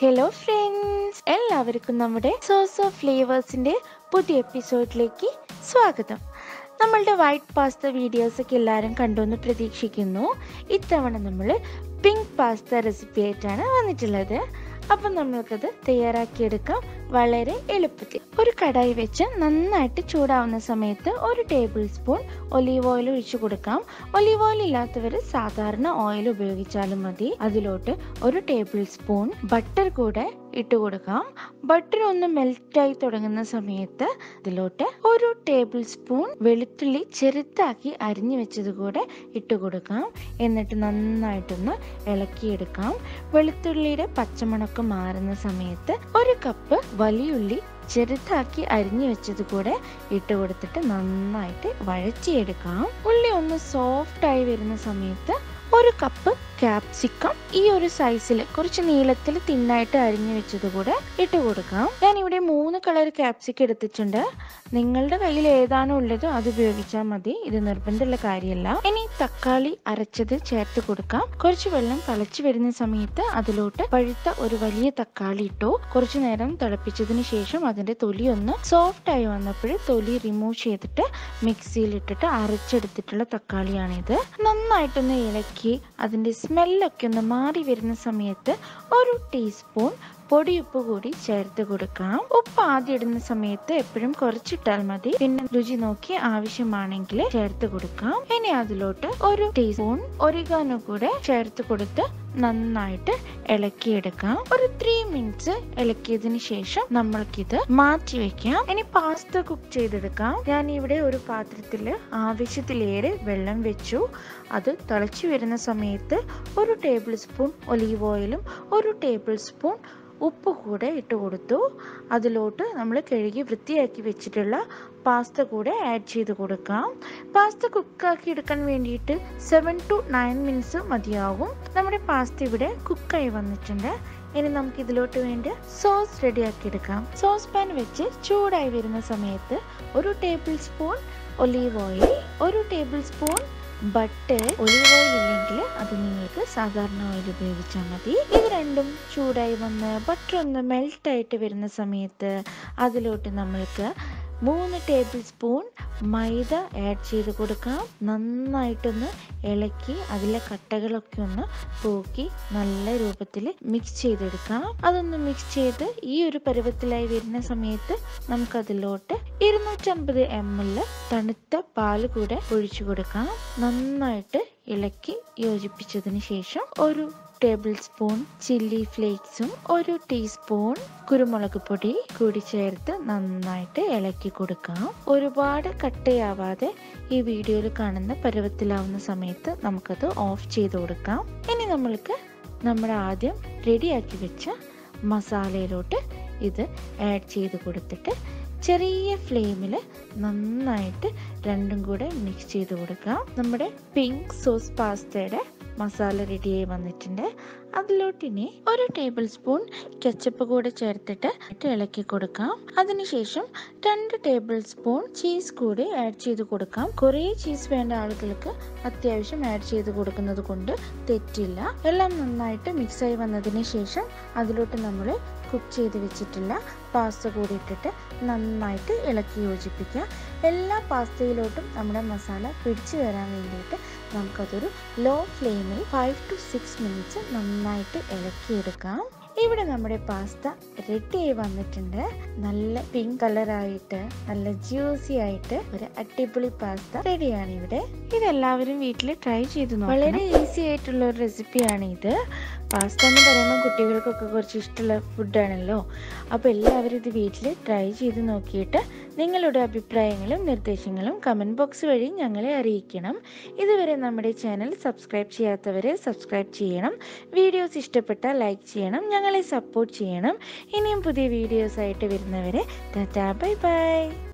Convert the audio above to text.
hello friends എല്ലാവർക്കും നമ്മുടെ sauce of ഫ്ലേവേഴ്സിൻ്റെ പുതിയ എപ്പിസോഡിലേക്ക് സ്വാഗതം നമ്മളുടെ വൈറ്റ് പാസ്ത വീഡിയോസ് ഒക്കെ എല്ലാവരും കണ്ടുവന്ന് പ്രതീക്ഷിക്കുന്നു ഇത്തവണ നമ്മൾ പിങ്ക് പാസ്ത റെസിപ്പി ആയിട്ടാണ് വന്നിട്ടുള്ളത് അപ്പം നമ്മൾക്കത് തയ്യാറാക്കിയെടുക്കാം വളരെ എളുപ്പത്തിൽ ഒരു കടായി വെച്ച് നന്നായിട്ട് ചൂടാവുന്ന സമയത്ത് ഒരു ടേബിൾ സ്പൂൺ ഒലീവ് ഓയിൽ ഒഴിച്ചു കൊടുക്കാം ഒലീവ് ഓയിൽ ഇല്ലാത്തവർ സാധാരണ ഓയിൽ ഉപയോഗിച്ചാലും മതി അതിലോട്ട് ഒരു ടേബിൾ സ്പൂൺ ബട്ടർ കൂടെ ഇട്ട് കൊടുക്കാം ബട്ടർ ഒന്ന് മെൽറ്റായി തുടങ്ങുന്ന സമയത്ത് ഇതിലോട്ട് ഒരു ടേബിൾ സ്പൂൺ വെളുത്തുള്ളി ചെറുതാക്കി അരിഞ്ഞു വെച്ചത് കൂടെ ഇട്ട് കൊടുക്കാം എന്നിട്ട് നന്നായിട്ടൊന്ന് ഇളക്കിയെടുക്കാം വെളുത്തുള്ളിയുടെ പച്ചമണക്കം മാറുന്ന സമയത്ത് ഒരു കപ്പ് വലിയുള്ളി ചെറുതാക്കി അരിഞ്ഞു വെച്ചത് കൂടെ ഇട്ട് കൊടുത്തിട്ട് നന്നായിട്ട് വഴച്ചിയെടുക്കാം ഉള്ളി ഒന്ന് സോഫ്റ്റ് ആയി വരുന്ന സമയത്ത് ഒരു കപ്പ് ക്യാപ്സിക്കം ഈ ഒരു സൈസിൽ കുറച്ച് നീളത്തിൽ തിന്നായിട്ട് അരിഞ്ഞു വെച്ചത് കൂടെ ഇട്ട് കൊടുക്കാം ഞാൻ ഇവിടെ മൂന്ന് കളർ ക്യാപ്സിക്കം എടുത്തിട്ടുണ്ട് നിങ്ങളുടെ കയ്യിൽ ഏതാണോ ഉള്ളത് അത് ഉപയോഗിച്ചാൽ മതി ഇത് നിർബന്ധമുള്ള കാര്യമല്ല ഇനി തക്കാളി അരച്ചത് ചേർത്ത് കൊടുക്കാം കുറച്ച് വെള്ളം തിളച്ചു വരുന്ന സമയത്ത് അതിലോട്ട് പഴുത്ത ഒരു വലിയ തക്കാളി ഇട്ടു കുറച്ചു നേരം തിളപ്പിച്ചതിന് ശേഷം അതിന്റെ തൊലി ഒന്ന് സോഫ്റ്റ് ആയി വന്നപ്പോൾ തൊലി റിമൂവ് ചെയ്തിട്ട് മിക്സിയിൽ ഇട്ടിട്ട് അരച്ചെടുത്തിട്ടുള്ള തക്കാളിയാണിത് നന്നായിട്ടൊന്ന് ഇളക്കി അതിന്റെ സ്മെല്ലൊക്കെ ഒന്ന് മാറി വരുന്ന സമയത്ത് ഒരു ടീസ്പൂൺ പൊടിയുപ്പ് കൂടി ചേർത്ത് കൊടുക്കാം ഉപ്പ് ആദ്യം ഇടുന്ന സമയത്ത് എപ്പോഴും കുറച്ചിട്ടാൽ മതി പിന്നെ രുചി നോക്കി ആവശ്യമാണെങ്കിൽ ചേർത്ത് കൊടുക്കാം ഇനി അതിലോട്ട് ഒരു ടീസ്പൂൺ ഒരിഗാനോ കൂടെ ചേർത്ത് കൊടുത്ത് നന്നായിട്ട് ഇളക്കിയെടുക്കാം ഒരു ത്രീ മിനിറ്റ്സ് ഇളക്കിയതിന് ശേഷം നമ്മൾക്കിത് മാറ്റി വെക്കാം ഇനി പാസ്ത കുക്ക് ചെയ്തെടുക്കാം ഞാൻ ഇവിടെ ഒരു പാത്രത്തിൽ ആവശ്യത്തിലേറെ വെള്ളം വെച്ചു അത് തിളച്ചു വരുന്ന സമയത്ത് ഒരു ടേബിൾ സ്പൂൺ ഒലീവ് ഓയിലും ഒരു ടേബിൾ സ്പൂൺ ഉപ്പ് കൂടെ ഇട്ട് കൊടുത്തു അതിലോട്ട് നമ്മൾ കഴുകി വൃത്തിയാക്കി വെച്ചിട്ടുള്ള പാസ്ത കൂടെ ആഡ് ചെയ്ത് കൊടുക്കാം പാസ്ത കുക്കാക്കി എടുക്കാൻ വേണ്ടിയിട്ട് സെവൻ ടു നയൻ മിനിറ്റ്സ് മതിയാകും നമ്മുടെ പാസ്ത ഇവിടെ കുക്കായി വന്നിട്ടുണ്ട് ഇനി നമുക്ക് ഇതിലോട്ട് വേണ്ടി സോസ് റെഡിയാക്കി എടുക്കാം സോസ് പാൻ വെച്ച് ചൂടായി വരുന്ന സമയത്ത് ഒരു ടേബിൾ സ്പൂൺ ഒലീവ് ഓയിൽ ഒരു tablespoon butter olive oil ഇല്ലെങ്കിൽ അത് നിങ്ങൾക്ക് സാധാരണ ഓയിൽ ഉപയോഗിച്ചാൽ മതി ഇത് രണ്ടും ചൂടായി വന്ന് ബട്ടർ ഒന്ന് മെൽറ്റ് ആയിട്ട് വരുന്ന സമയത്ത് അതിലോട്ട് നമ്മൾക്ക് മൂന്ന് ടേബിൾ സ്പൂൺ മൈദ ആഡ് ചെയ്ത് കൊടുക്കാം നന്നായിട്ടൊന്ന് ഇളക്കി അതിലെ കട്ടകളൊക്കെ ഒന്ന് പോക്കി നല്ല രൂപത്തിൽ മിക്സ് ചെയ്തെടുക്കാം അതൊന്ന് മിക്സ് ചെയ്ത് ഈ ഒരു പരുവത്തിലായി വരുന്ന സമയത്ത് നമുക്കതിലോട്ട് ഇരുന്നൂറ്റമ്പത് എം എൽ തണുത്ത പാല് കൂടെ ഒഴിച്ചു കൊടുക്കാം നന്നായിട്ട് ഇളക്കി യോജിപ്പിച്ചതിന് ശേഷം ഒരു ടേബിൾ സ്പൂൺ ചില്ലി ഫ്ലേക്സും ഒരു ടീസ്പൂൺ കുരുമുളക് പൊടി കൂടി ചേർത്ത് നന്നായിട്ട് ഇളക്കി കൊടുക്കാം ഒരുപാട് കട്ടയാവാതെ ഈ വീഡിയോയിൽ കാണുന്ന പരുവത്തിലാവുന്ന സമയത്ത് നമുക്കത് ഓഫ് ചെയ്ത് കൊടുക്കാം ഇനി നമ്മൾക്ക് നമ്മൾ ആദ്യം റെഡിയാക്കി വെച്ച മസാലയിലോട്ട് ഇത് ആഡ് ചെയ്ത് കൊടുത്തിട്ട് ചെറിയ ഫ്ലെയിമിൽ നന്നായിട്ട് രണ്ടും കൂടെ മിക്സ് ചെയ്ത് കൊടുക്കാം നമ്മുടെ പിങ്ക് സോസ് പാസ്തയുടെ മസാല റെഡിയായി വന്നിട്ടുണ്ട് അതിലോട്ട് ഇനി ഒരു ടേബിൾ സ്പൂൺ കെച്ചപ്പ് കൂടെ ചേർത്തിട്ട് ഇളക്കി കൊടുക്കാം അതിനുശേഷം രണ്ട് ടേബിൾ സ്പൂൺ ചീസ് കൂടി ആഡ് ചെയ്ത് കൊടുക്കാം കുറേ ചീസ് വേണ്ട ആളുകൾക്ക് അത്യാവശ്യം ആഡ് ചെയ്ത് കൊടുക്കുന്നത് കൊണ്ട് തെറ്റില്ല എല്ലാം നന്നായിട്ട് മിക്സായി വന്നതിന് ശേഷം അതിലോട്ട് നമ്മൾ കുക്ക് ചെയ്ത് വെച്ചിട്ടുള്ള പാസ്ത കൂടി ഇട്ടിട്ട് നന്നായിട്ട് ഇളക്കി യോജിപ്പിക്കുക എല്ലാ പാസ്തയിലോട്ടും നമ്മുടെ മസാല പിടിച്ചു വരാൻ വേണ്ടിയിട്ട് നമുക്കതൊരു ലോ ഫ്ലെയിമിൽ ഫൈവ് ടു സിക്സ് മിനിറ്റ്സ് നന്നായിട്ട് ഇളക്കിയെടുക്കാം ഇവിടെ നമ്മുടെ പാസ്ത റെഡി ആയി വന്നിട്ടുണ്ട് നല്ല പിങ്ക് കളറായിട്ട് നല്ല ജ്യൂസി ആയിട്ട് ഒരു അടിപൊളി പാസ്ത റെഡിയാണ് ഇവിടെ ഇതെല്ലാവരും വീട്ടിൽ ട്രൈ ചെയ്ത് നോക്കണം വളരെ ഈസി ആയിട്ടുള്ള ഒരു റെസിപ്പിയാണ് ഇത് പാസ്ത എന്ന് പറയുമ്പോൾ കുട്ടികൾക്കൊക്കെ കുറച്ച് ഇഷ്ടമുള്ള ഫുഡാണല്ലോ അപ്പോൾ എല്ലാവരും ഇത് വീട്ടിൽ ട്രൈ ചെയ്ത് നോക്കിയിട്ട് നിങ്ങളുടെ അഭിപ്രായങ്ങളും നിർദ്ദേശങ്ങളും കമൻറ്റ് ബോക്സ് വഴി ഞങ്ങളെ അറിയിക്കണം ഇതുവരെ നമ്മുടെ ചാനൽ സബ്സ്ക്രൈബ് ചെയ്യാത്തവരെ സബ്സ്ക്രൈബ് ചെയ്യണം വീഡിയോസ് ഇഷ്ടപ്പെട്ടാൽ ലൈക്ക് ചെയ്യണം ഞങ്ങളെ സപ്പോർട്ട് ചെയ്യണം ഇനിയും പുതിയ വീഡിയോസ് ആയിട്ട് വരുന്നവരെ ടാറ്റാ ബൈ ബൈ